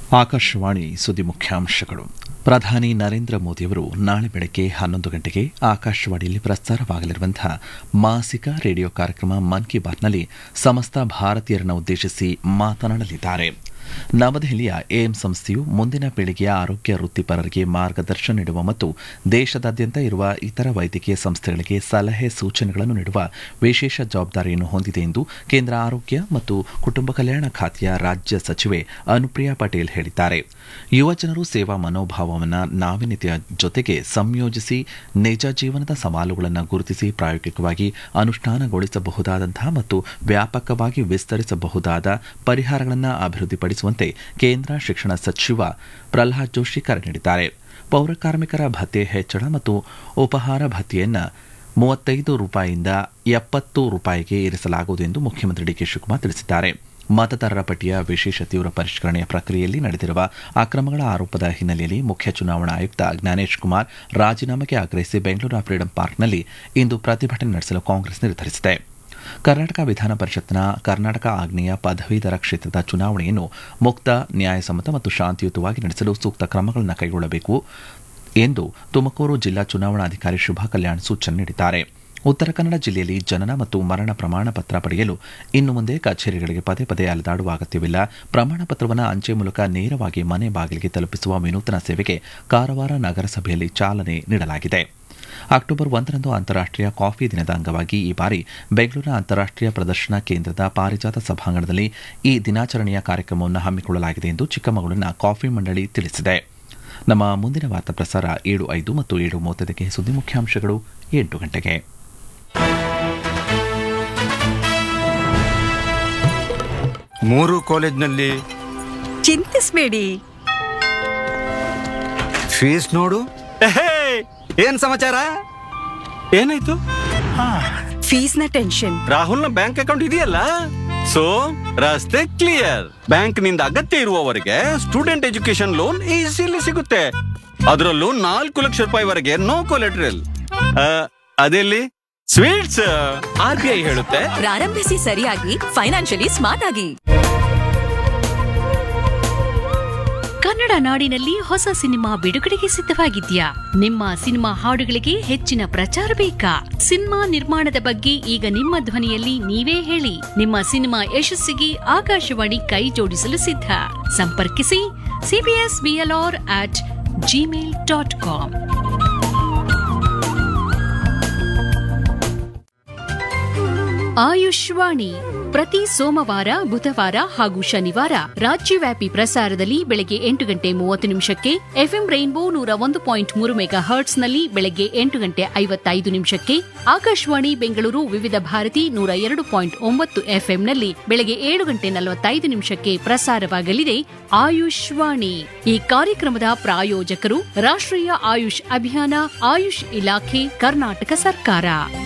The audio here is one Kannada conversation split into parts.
ಆಕಾಶವಾಣಿ ಸುದ್ದಿ ಮುಖ್ಯಾಂಶಗಳು ಪ್ರಧಾನಿ ನರೇಂದ್ರ ಮೋದಿಯವರು ನಾಳೆ ಬೆಳಗ್ಗೆ ಹನ್ನೊಂದು ಗಂಟೆಗೆ ಆಕಾಶವಾಣಿಯಲ್ಲಿ ಪ್ರಸಾರವಾಗಲಿರುವಂತಹ ಮಾಸಿಕ ರೇಡಿಯೋ ಕಾರ್ಯಕ್ರಮ ಮನ್ ಕಿ ಬಾತ್ನಲ್ಲಿ ಸಮಸ್ತ ಭಾರತೀಯರನ್ನು ಉದ್ದೇಶಿಸಿ ಮಾತನಾಡಲಿದ್ದಾರೆ ನವದೆಹಲಿಯ ಏಮ್ಸ್ ಸಂಸ್ಥೆಯು ಮುಂದಿನ ಪೀಳಿಗೆಯ ಆರೋಗ್ಯ ವೃತ್ತಿಪರರಿಗೆ ಮಾರ್ಗದರ್ಶನ ನೀಡುವ ಮತ್ತು ದೇಶದಾದ್ಯಂತ ಇರುವ ಇತರ ವೈದ್ಯಕೀಯ ಸಂಸ್ಥೆಗಳಿಗೆ ಸಲಹೆ ಸೂಚನೆಗಳನ್ನು ನೀಡುವ ವಿಶೇಷ ಜವಾಬ್ದಾರಿಯನ್ನು ಹೊಂದಿದೆ ಎಂದು ಕೇಂದ್ರ ಆರೋಗ್ಯ ಮತ್ತು ಕುಟುಂಬ ಕಲ್ಯಾಣ ಖಾತೆಯ ರಾಜ್ಯ ಸಚಿವೆ ಅನುಪ್ರಿಯಾ ಪಟೇಲ್ ಹೇಳಿದ್ದಾರೆ ಯುವಜನರು ಸೇವಾ ಮನೋಭಾವವನ್ನು ನಾವೀನ್ಯತೆಯ ಜೊತೆಗೆ ಸಂಯೋಜಿಸಿ ನಿಜ ಜೀವನದ ಸವಾಲುಗಳನ್ನು ಗುರುತಿಸಿ ಪ್ರಾಯೋಗಿಕವಾಗಿ ಅನುಷ್ಠಾನಗೊಳಿಸಬಹುದಾದಂತಹ ಮತ್ತು ವ್ಯಾಪಕವಾಗಿ ವಿಸ್ತರಿಸಬಹುದಾದ ಪರಿಹಾರಗಳನ್ನು ಅಭಿವೃದ್ಧಿಪಡಿಸುವಂತೆ ಕೇಂದ್ರ ಶಿಕ್ಷಣ ಸಚಿವ ಪ್ರಹ್ಲಾದ್ ಜೋಶಿ ಕರೆ ನೀಡಿದ್ದಾರೆ ಪೌರ ಕಾರ್ಮಿಕರ ಭತ್ಯೆ ಹೆಚ್ಚಳ ಮತ್ತು ಉಪಹಾರ ಭತ್ಯೆಯನ್ನು ಮೂವತ್ತೈದು ರೂಪಾಯಿಯಿಂದ ಎಪ್ಪತ್ತು ರೂಪಾಯಿಗೆ ಏರಿಸಲಾಗುವುದು ಎಂದು ಮುಖ್ಯಮಂತ್ರಿ ಡಿಕೆ ಶಿವಕುಮಾರ್ ತಿಳಿಸಿದ್ದಾರೆ ಮತದಾರರ ಪಟ್ಟಿಯ ವಿಶೇಷ ತೀವ್ರ ಪರಿಷ್ಕರಣೆಯ ಪ್ರಕ್ರಿಯೆಯಲ್ಲಿ ನಡೆದಿರುವ ಅಕ್ರಮಗಳ ಆರೋಪದ ಹಿನ್ನೆಲೆಯಲ್ಲಿ ಮುಖ್ಯ ಚುನಾವಣಾ ಆಯುಕ್ತ ಜ್ಞಾನೇಶ್ ಕುಮಾರ್ ರಾಜೀನಾಮೆಗೆ ಆಗ್ರಹಿಸಿ ಬೆಂಗಳೂರಿನ ಫ್ರೀಡಂ ಪಾರ್ಕ್ನಲ್ಲಿ ಇಂದು ಪ್ರತಿಭಟನೆ ನಡೆಸಲು ಕಾಂಗ್ರೆಸ್ ನಿರ್ಧರಿಸಿದೆ ಕರ್ನಾಟಕ ವಿಧಾನ ಪರಿಷತ್ನ ಕರ್ನಾಟಕ ಆಗ್ನೇಯ ಪದವೀಧರ ಕ್ಷೇತ್ರದ ಚುನಾವಣೆಯನ್ನು ಮುಕ್ತ ನ್ಯಾಯಸಮ್ಮತ ಮತ್ತು ಶಾಂತಿಯುತವಾಗಿ ನಡೆಸಲು ಸೂಕ್ತ ಕ್ರಮಗಳನ್ನು ಕೈಗೊಳ್ಳಬೇಕು ಎಂದು ತುಮಕೂರು ಜಿಲ್ಲಾ ಚುನಾವಣಾಧಿಕಾರಿ ಶುಭಾ ಕಲ್ಯಾಣ್ ಸೂಚನೆ ನೀಡಿದ್ದಾರೆ ಉತ್ತರ ಕನ್ನಡ ಜಿಲ್ಲೆಯಲ್ಲಿ ಜನನ ಮತ್ತು ಮರಣ ಪ್ರಮಾಣ ಪತ್ರ ಪಡೆಯಲು ಇನ್ನು ಮುಂದೆ ಕಚೇರಿಗಳಿಗೆ ಪದೇ ಪದೇ ಅಲೆದಾಡುವ ಅಗತ್ಯವಿಲ್ಲ ಪ್ರಮಾಣ ಪತ್ರವನ್ನು ಅಂಚೆ ಮೂಲಕ ನೇರವಾಗಿ ಮನೆ ಬಾಗಿಲಿಗೆ ತಲುಪಿಸುವ ವಿನೂತನ ಸೇವೆಗೆ ಕಾರವಾರ ನಗರಸಭೆಯಲ್ಲಿ ಚಾಲನೆ ನೀಡಲಾಗಿದೆ ಅಕ್ಟೋಬರ್ ಒಂದರಂದು ಅಂತಾರಾಷ್ಟೀಯ ಕಾಫಿ ದಿನದ ಅಂಗವಾಗಿ ಈ ಬಾರಿ ಬೆಂಗಳೂರಿನ ಅಂತಾರಾಷ್ಟೀಯ ಪ್ರದರ್ಶನ ಕೇಂದ್ರದ ಪಾರಿಜಾತ ಸಭಾಂಗಣದಲ್ಲಿ ಈ ದಿನಾಚರಣೆಯ ಕಾರ್ಯಕ್ರಮವನ್ನು ಹಮ್ಮಿಕೊಳ್ಳಲಾಗಿದೆ ಎಂದು ಚಿಕ್ಕಮಗಳೂರಿನ ಕಾಫಿ ಮಂಡಳಿ ತಿಳಿಸಿದೆ ನಮ್ಮ ಮುಂದಿನ ವಾರ್ತಾ ಪ್ರಸಾರ ಏಳು ಐದು ಮತ್ತು ಏಳು ಮೂವತ್ತೈದಕ್ಕೆ ಸುದ್ದಿ ಮುಖ್ಯಾಂಶಗಳು ಎಂಟು ಗಂಟೆಗೆ ಮೂರು ಕಾಲೇಜ್ನಲ್ಲಿ ಚಿಂತಿಸ್ಬೇಡಿ ಫೀಸ್ ನೋಡು ಎಹೇ, ಏನ್ ಸಮಾಚಾರ ಏನಾಯ್ತು ಫೀಸ್ನ ಟೆನ್ಷನ್ ರಾಹುಲ್ನ ಬ್ಯಾಂಕ್ ಅಕೌಂಟ್ ಇದೆಯಲ್ಲ ಸೊ ರಸ್ತೆ ಕ್ಲಿಯರ್ ಬ್ಯಾಂಕ್ ನಿಂದ ಅಗತ್ಯ ಇರುವವರೆಗೆ ಸ್ಟೂಡೆಂಟ್ ಎಜುಕೇಶನ್ ಲೋನ್ ಈಸಿಲಿ ಸಿಗುತ್ತೆ ಅದರಲ್ಲೂ ನಾಲ್ಕು ಲಕ್ಷ ರೂಪಾಯಿವರೆಗೆ ನೋ ಕೊಲೆಟ್ರಲ್ ಅದೆಲ್ಲಿ ಸ್ವೀಟ್ಸ್ ಆರ್ ಬಿ ಐ ಹೇಳುತ್ತೆ ಪ್ರಾರಂಭಿಸಿ ಸರಿಯಾಗಿ ಫೈನಾನ್ಷಿಯಲಿ ಸ್ಮಾರ್ಟ್ ಆಗಿ ಕನ್ನಡ ನಾಡಿನಲ್ಲಿ ಹೊಸ ಸಿನಿಮಾ ಬಿಡುಗಡೆಗೆ ಸಿದ್ಧವಾಗಿದ್ಯಾ ನಿಮ್ಮ ಸಿನಿಮಾ ಹಾಡುಗಳಿಗೆ ಹೆಚ್ಚಿನ ಪ್ರಚಾರ ಬೇಕಾ ಸಿನಿಮಾ ನಿರ್ಮಾಣದ ಬಗ್ಗೆ ಈಗ ನಿಮ್ಮ ಧ್ವನಿಯಲ್ಲಿ ನೀವೇ ಹೇಳಿ ನಿಮ್ಮ ಸಿನಿಮಾ ಯಶಸ್ಸಿಗೆ ಆಕಾಶವಾಣಿ ಕೈ ಜೋಡಿಸಲು ಸಿದ್ಧ ಸಂಪರ್ಕಿಸಿ CBS BLR at Gmail dot com Ayushvani ಪ್ರತಿ ಸೋಮವಾರ ಬುಧವಾರ ಹಾಗೂ ಶನಿವಾರ ರಾಜ್ಯವ್ಯಾಪಿ ಪ್ರಸಾರದಲ್ಲಿ ಬೆಳಗ್ಗೆ ಎಂಟು ಗಂಟೆ ಮೂವತ್ತು ನಿಮಿಷಕ್ಕೆ ಎಫ್ಎಂ ರೈನ್ಬೋ ನೂರ ಒಂದು ಪಾಯಿಂಟ್ ಮೂರು ಮೆಗಾ ಹರ್ಟ್ಸ್ನಲ್ಲಿ ಬೆಳಗ್ಗೆ ಎಂಟು ಗಂಟೆ ಐವತ್ತೈದು ನಿಮಿಷಕ್ಕೆ ಆಕಾಶವಾಣಿ ಬೆಂಗಳೂರು ವಿವಿಧ ಭಾರತಿ ನೂರ ಎರಡು ಪಾಯಿಂಟ್ ಒಂಬತ್ತು ಎಫ್ಎಂನಲ್ಲಿ ಬೆಳಗ್ಗೆ ಏಳು ಗಂಟೆ ನಲವತ್ತೈದು ನಿಮಿಷಕ್ಕೆ ಪ್ರಸಾರವಾಗಲಿದೆ ಆಯುಷ್ವಾಣಿ ಈ ಕಾರ್ಯಕ್ರಮದ ಪ್ರಾಯೋಜಕರು ರಾಷ್ಟ್ರೀಯ ಆಯುಷ್ ಅಭಿಯಾನ ಆಯುಷ್ ಇಲಾಖೆ ಕರ್ನಾಟಕ ಸರ್ಕಾರ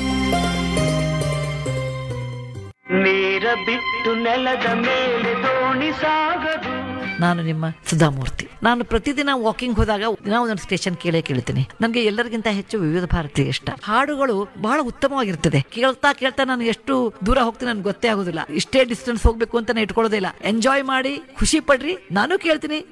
ನೀರ ಬಿಟ್ಟು ನೆಲದ ಮೇಲೆ ದೋಣಿ ಸಾಗದು ನಾನು ನಿಮ್ಮ ಸುಧಾಮೂರ್ತಿ ನಾನು ಪ್ರತಿದಿನ ವಾಕಿಂಗ್ ಹೋದಾಗ ದಿನ ಒಂದೊಂದು ಸ್ಟೇಷನ್ ಕೇಳೇ ಕೇಳ್ತೀನಿ ನನಗೆ ಎಲ್ಲರಿಗಿಂತ ಹೆಚ್ಚು ವಿವಿಧ ಭಾರತಿ ಇಷ್ಟ ಹಾಡುಗಳು ಬಹಳ ಉತ್ತಮವಾಗಿರ್ತದೆ ಕೇಳ್ತಾ ಕೇಳ್ತಾ ನಾನು ಎಷ್ಟು ದೂರ ಹೋಗ್ತೀನಿ ನನ್ಗೆ ಗೊತ್ತೇ ಆಗೋದಿಲ್ಲ ಇಷ್ಟೇ ಡಿಸ್ಟೆನ್ಸ್ ಹೋಗ್ಬೇಕು ಅಂತ ನಾನು ಇಟ್ಕೊಳ್ಳೋದಿಲ್ಲ ಎಂಜಾಯ್ ಮಾಡಿ ಖುಷಿ ಪಡ್ರಿ ನಾನು ಕೇಳ್ತೀನಿ